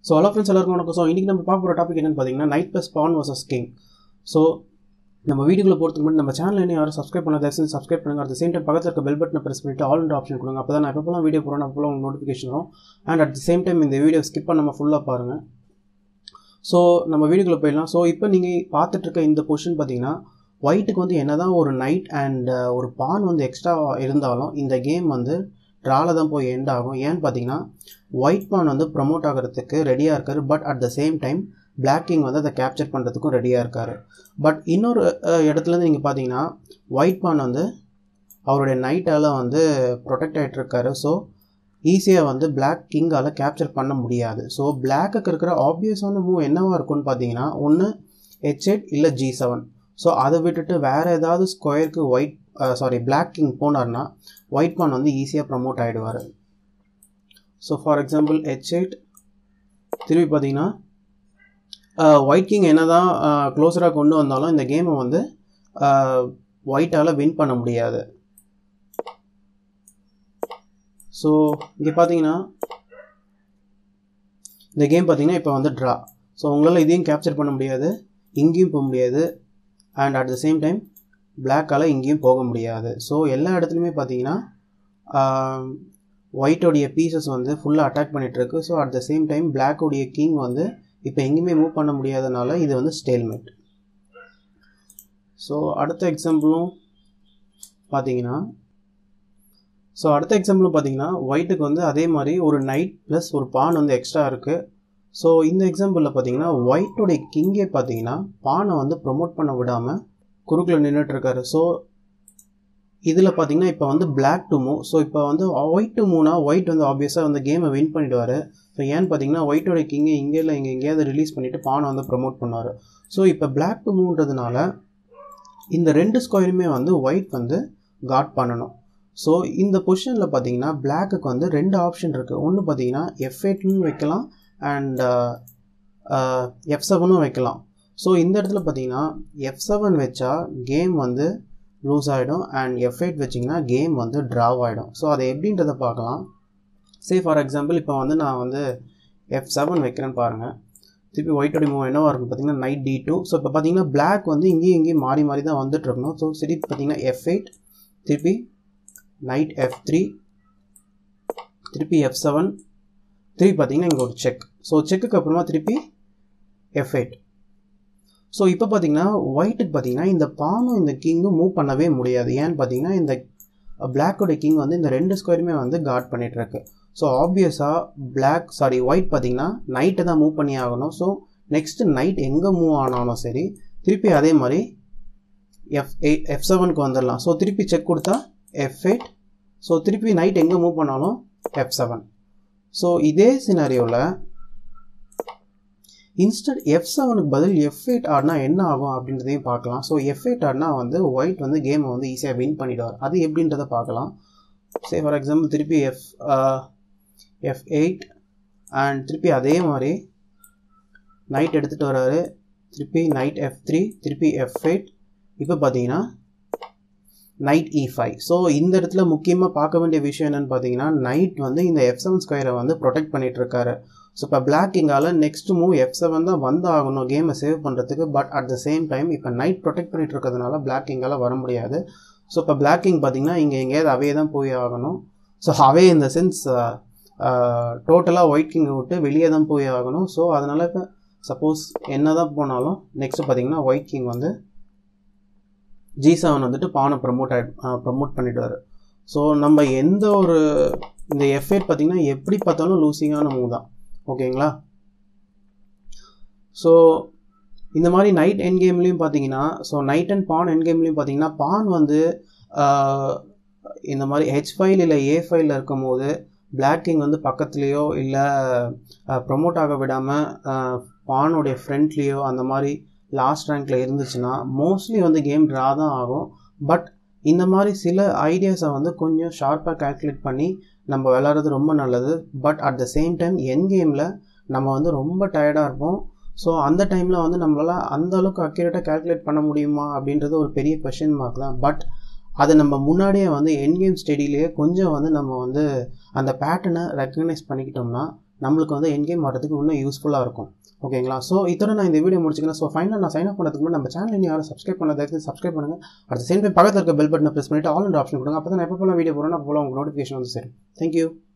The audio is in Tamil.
ஸோ ஹலோ ஃப்ரெண்ட்ஸ் எல்லாருக்கும் வணக்கம் ஸோ இன்றைக்கி நம்ம பார்க்க போகிற டாபிக் என்னென்னு பார்த்தீங்கன்னா knight plus pawn versus king so நம்ம வீடியோக்குள்ள போகிறதுக்கு முன்னாடி நம்ம சேனல் என்ன யாரும் சப்ஸ்கிரைப் பண்ண தயவுசெய்து சப்ஸ்கிரைப் பண்ணுங்க அட் சேம் டைம் பக்கத்தில் இருக்க பெல் பட்டனை ப்ரெஸ் பண்ணிட்டு ஆல் ஆப்ஷன் கொடுங்க அப்போ தான் நான் எப்போலாம் வீடியோ போகிறோம் அப்போலாம் உங்களுக்கு நோட்டிஃபிகேஷன் வரும் and at the same time இந்த வீடியோ ஸ்கிப் பண்ணாமல் ஃபுல்லாக பாருங்கள் ஸோ நம்ம வீடியோக்குள்ளே போயிடலாம் ஸோ இப்போ நீங்கள் பார்த்துட்டு இருக்க இந்த பொசிஷன் பார்த்தீங்கன்னா ஒயிட்டுக்கு வந்து என்னதான் ஒரு நைட் அண்ட் ஒரு பான் வந்து எக்ஸ்ட்ரா இருந்தாலும் இந்த கேம் வந்து ட்ரால தான் போய் எண்ட் ஆகும் ஏன்னு பார்த்தீங்கன்னா ஒயிட் பான் வந்து ப்ரமோட் ஆகிறதுக்கு ரெடியாக இருக்காரு but at the same time Black King வந்து அதை கேப்சர் பண்ணுறதுக்கும் ரெடியாக இருக்கார் பட் இன்னொரு அஹ், இடத்துலேருந்து நீங்கள் பார்த்தீங்கன்னா ஒயிட் பான் வந்து அவருடைய நைட்டால் வந்து ப்ரொடெக்ட் ஆகிட்டு இருக்காரு ஸோ ஈஸியாக வந்து Black கிங்கால் கேப்சர் பண்ண முடியாது ஸோ பிளாக்குக்கு இருக்கிற ஆப்வியஸான மூவ் என்னவா இருக்கும்னு பார்த்தீங்கன்னா ஒன்று ஹெச் எயிட் இல்லை ஜி செவன் ஸோ அதை விட்டுட்டு வேறு ஏதாவது ஸ்கொயருக்கு ஒயிட் சாரி Black கிங் போனார்னா ஒயிட் பான் வந்து ஈஸியாக ப்ரமோட் ஆகிடுவார் so for example H eight திருப்பி பார்த்தீங்கன்னா ஒயிட் கிங் என்ன தான் க்ளோஸராக கொண்டு வந்தாலும் இந்த கேமை வந்து ஒயிட்டால் வின் பண்ண முடியாது ஸோ இங்கே பார்த்தீங்கன்னா இந்த கேம் பார்த்தீங்கன்னா இப்போ வந்து ட்ரா ஸோ உங்களால் இதையும் கேப்சர் பண்ண முடியாது இங்கேயும் போக முடியாது and at the same time பிளாக்கால் இங்கேயும் போக முடியாது ஸோ எல்லா இடத்துலையுமே பார்த்தீங்கன்னா ஒயிட்டோடைய பீசஸ் வந்து ஃபுல்லாக அட்டாக் பண்ணிகிட்ருக்கு so at the same time பிளாக்கோடைய கிங் வந்து இப்போ எங்கேயுமே மூவ் பண்ண முடியாதனால இது வந்து ஸ்டேல்மேட் ஸோ அடுத்த எக்ஸாம்பிளும் பார்த்தீங்கன்னா ஸோ அடுத்த எக்ஸாம்பிளும் பார்த்தீங்கன்னா ஒயிட்டுக்கு வந்து அதே மாதிரி ஒரு நைட் ப்ளஸ் ஒரு பான் வந்து எக்ஸ்ட்ரா இருக்குது ஸோ இந்த எக்ஸாம்பிளில் பார்த்தீங்கன்னா ஒயிட்டோடைய கிங்கே பார்த்தீங்கன்னா பானை வந்து ப்ரொமோட் பண்ண விடாமல் குறுக்கில் நின்றுட்டுருக்காரு ஸோ இதில் பார்த்தீங்கன்னா இப்போ வந்து Black டு மூவ் ஸோ இப்போ வந்து ஒயிட் டு மூவ்னா ஒயிட் வந்து ஆப்வியஸாக வந்து கேமை வின் பண்ணிடுவார் ஸோ ஏன்னு பார்த்தீங்கன்னா ஒயிட்டோட கிங்கை இங்கே இல்லை இங்கே எங்கேயாவது ரிலீஸ் பண்ணிவிட்டு பானை வந்து ப்ரொமோட் பண்ணுவார் ஸோ இப்போ Black டு மூவ்ன்றதுனால இந்த ரெண்டு ஸ்கொயருமே வந்து ஒயிட் வந்து காட் பண்ணணும் ஸோ இந்த பொசிஷனில் பார்த்தீங்கன்னா பிளாக்குக்கு வந்து ரெண்டு ஆப்ஷன் இருக்குது ஒன்று பார்த்தீங்கன்னா எஃப் எயிட்னு வைக்கலாம் அண்ட் எஃப் செவனும் வைக்கலாம் ஸோ இந்த இடத்துல பார்த்தீங்கன்னா எஃப் செவன் வச்சா கேம் வந்து லூஸ் ஆகிடும் அண்ட் எஃப் எயிட் வச்சிங்கன்னா கேம் வந்து ட்ராவ் ஆகிடும் ஸோ அதை எப்படின்றத பார்க்கலாம் சே ஃபார் எக்ஸாம்பிள் இப்போ வந்து நான் வந்து எஃப் செவன் வைக்கிறேன்னு பாருங்கள் திருப்பி ஒயிட்டோட மூவ் என்னவா இருக்கும் பார்த்தீங்கன்னா நைட் டி டூ ஸோ இப்போ பார்த்தீங்கன்னா Black வந்து இங்கேயும் இங்கேயும் மாறி மாறி தான் வந்துட்டு இருக்கணும் ஸோ சரி பார்த்தீங்கன்னா எஃப் எயிட் திருப்பி நைட் எஃப் த்ரீ திருப்பி எஃப் செவன் திருப்பி பார்த்தீங்கன்னா இங்கே ஒரு செக் ஸோ செக்குக்கு அப்புறமா திருப்பி எஃப் எயிட் ஸோ இப்போ பார்த்தீங்கன்னா ஒயிட்டுக்கு பார்த்தீங்கன்னா இந்த பானும் இந்த கிங்கும் மூவ் பண்ணவே முடியாது ஏன்னு பார்த்தீங்கன்னா இந்த பிளாக்கோட கிங் வந்து இந்த ரெண்டு ஸ்கொயருமே வந்து காட் பண்ணிட்டு இருக்கு ஸோ ஆப்வியஸாக பிளாக் சாரி ஒயிட் பார்த்தீங்கன்னா நைட்டை தான் மூவ் பண்ணி ஆகணும் ஸோ நெக்ஸ்ட் நைட் எங்கே மூவ் ஆனாலும் சரி திருப்பி அதே மாதிரி எஃப் எயிட் எஃப் செவனுக்கு வந்துடலாம் ஸோ திருப்பி செக் கொடுத்தா எஃப் எயிட் ஸோ திருப்பி நைட் எங்கே மூவ் பண்ணாலும் எஃப் செவன் ஸோ இதே சினாரியோவில் இன்ஸ்டன்ட் எஃப் செவனுக்கு பதில் எஃப் எயிட் ஆடினா என்ன ஆகும் அப்படின்றதையும் பார்க்கலாம் ஸோ எஃப் எயிட் ஆடினா வந்து ஒயிட் வந்து கேமை வந்து ஈஸியாக வின் பண்ணிடுவார் அது எப்படின்றத பார்க்கலாம் சே ஃபார் எக்ஸாம்பிள் திருப்பி எஃப் எஃப் எயிட் அண்ட் திருப்பி அதே மாதிரி நைட் எடுத்துகிட்டு வராரு திருப்பி நைட் எஃப் த்ரீ திருப்பி எஃப் எயிட் இப்போ பார்த்தீங்கன்னா நைட் இ ஃபைவ் ஸோ இந்த இடத்துல முக்கியமாக பார்க்க வேண்டிய விஷயம் என்னென்னு பார்த்தீங்கன்னா நைட் வந்து இந்த எஃப் செவன் ஸ்கொயரை வந்து ப்ரொடெக்ட் பண்ணிட்டு இருக்காரு ஸோ இப்போ பிளாக் இங்கால நெக்ஸ்ட் மூவ் எஃப் செவன் தான் வந்து ஆகணும் கேமை சேவ் பண்ணுறதுக்கு but at the same time இப்போ நைட் ப்ரொடெக்ட் பண்ணிட்டு இருக்கிறதுனால பிளாக் இங்கால வர முடியாது ஸோ இப்போ பிளாக் கிங் பார்த்தீங்கன்னா இங்கே எங்கேயாவது அவே தான் போய் ஆகணும் ஸோ அவே இந்த சென்ஸ் டோட்டலாக ஒயிட் கிங்கை விட்டு வெளியே தான் போய் ஆகணும் ஸோ அதனால் இப்போ சப்போஸ் என்ன தான் போனாலும் நெக்ஸ்ட் பார்த்தீங்கன்னா ஒயிட் கிங் வந்து ஜி செவன் வந்துட்டு பானை ப்ரமோட் ஆகி ப்ரமோட் பண்ணிடுவார் ஸோ நம்ம எந்த ஒரு இந்த எஃப்ஐட் பார்த்தீங்கன்னா எப்படி பார்த்தாலும் லூசிங்கான மூவ் தான் ஓகேங்களா ஸோ இந்த மாதிரி நைட் என் கேம்லேயும் பார்த்தீங்கன்னா ஸோ நைட் அண்ட் பான் என் கேம்லேயும் பார்த்தீங்கன்னா பான் வந்து ஆஹ், இந்த மாதிரி ஹெச் ஃபைல் இல்லை ஏ ஃபைலில் இருக்கும் போது Black King வந்து பக்கத்துலேயோ இல்லை ப்ரொமோட் ஆக விடாமல் பானுடைய ஃப்ரண்ட்லேயோ அந்த மாதிரி லாஸ்ட் ரேங்க்கில் இருந்துச்சுன்னா மோஸ்ட்லி வந்து கேம் ட்ரா தான் ஆகும் பட் இந்த மாதிரி சில ஐடியாஸை வந்து கொஞ்சம் ஷார்ப்பாக கால்குலேட் பண்ணி நம்ம விளாட்றது ரொம்ப நல்லது but at the same time என் கேமில் நம்ம வந்து ரொம்ப டயர்டாக இருப்போம் ஸோ அந்த டைமில் வந்து நம்மளால் அந்த அளவுக்கு அக்யூரேட்டாக கால்குலேட் பண்ண முடியுமா அப்படின்றது ஒரு பெரிய கொஷின் மார்க் தான் பட் அதை நம்ம முன்னாடியே வந்து என் கேம் ஸ்டடியிலேயே கொஞ்சம் வந்து நம்ம வந்து அந்த பேட்டர்னை ரெக்கக்னைஸ் பண்ணிக்கிட்டோம்னா நம்மளுக்கு வந்து என் கேம் வரதுக்கு இன்னும் யூஸ்ஃபுல்லாக இருக்கும் ஓகேங்களா ஸோ இதோட நான் இந்த வீடியோ முடிச்சுக்கிறேன் ஸோ ஃபைனலாக நான் சைன் அப் பண்ணதுக்கு முன்னாடி நம்ம சேனல் இன்னும் யாரும் சப்ஸ்கிரைப் பண்ண தயவுசெய்து சப்ஸ்கிரைப் பண்ணுங்கள் அடுத்த சேம் டைம் பக்கத்தில் இருக்க பெல் பட்டனை ப்ரெஸ் பண்ணிட்டு ஆல் அண்ட் ஆப்ஷன் கொடுங்க அப்போ தான் எப்போ போலாம் வீடியோ போகிறோம் அப்போ போல உங்களுக்கு நோட்டிஃபிகேஷன் வந்து சரி தேங்க்யூ